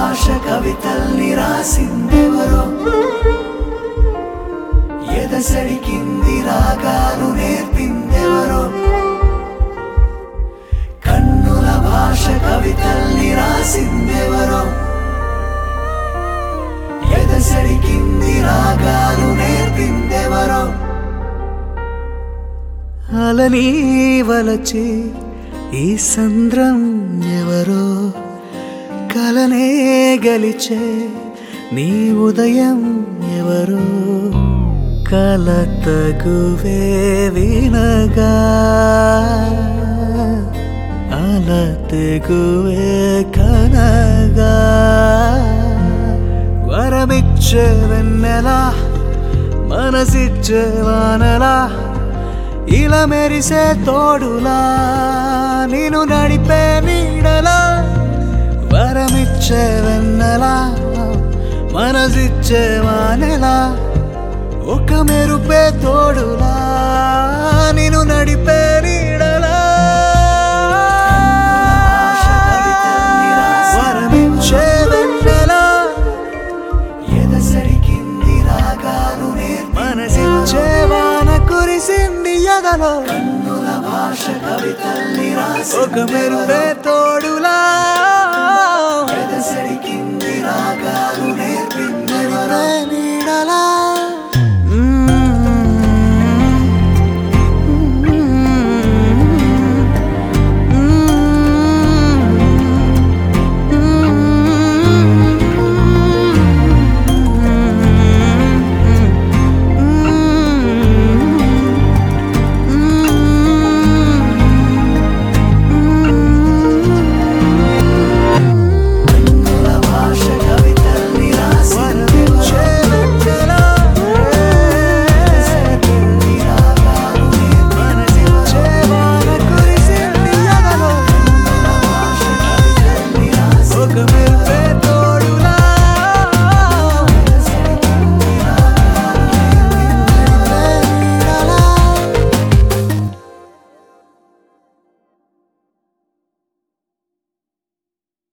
భాష కవితల్ని రాసిందెవరో ఎదసడికింది రాగాలు నేర్పిందెవరో కన్నుల భాష కవితల్ని రాసిందెవరో ఎదసడికింది రాగాలు నేర్పిందెవరో అలని వలచి ఈ సంద్రం ఎవరో కలనే గలిచే నీ ఉదయం ఎవరో కలతగువే వినగా అలతగువే కనగా వరమిచ్చే వెన్నెలా మనసిచ్చే వానలా ఇలా మెరిసే తోడులా నేను నడిపే నీడలా వరమిచ్చే వెన్నెలా మనసిచ్చే వానెలా ఒక మెరుపే తోడులా నేను నడిపే నీడలా వరమిచ్చే వెన్నెలా ఎదసడికింది రాగాలు మనసిచ్చే వాన కురిసింది ఎదలో కన్నుల భాష కవితల్ని రాసి ఒక మెరుపే తోడు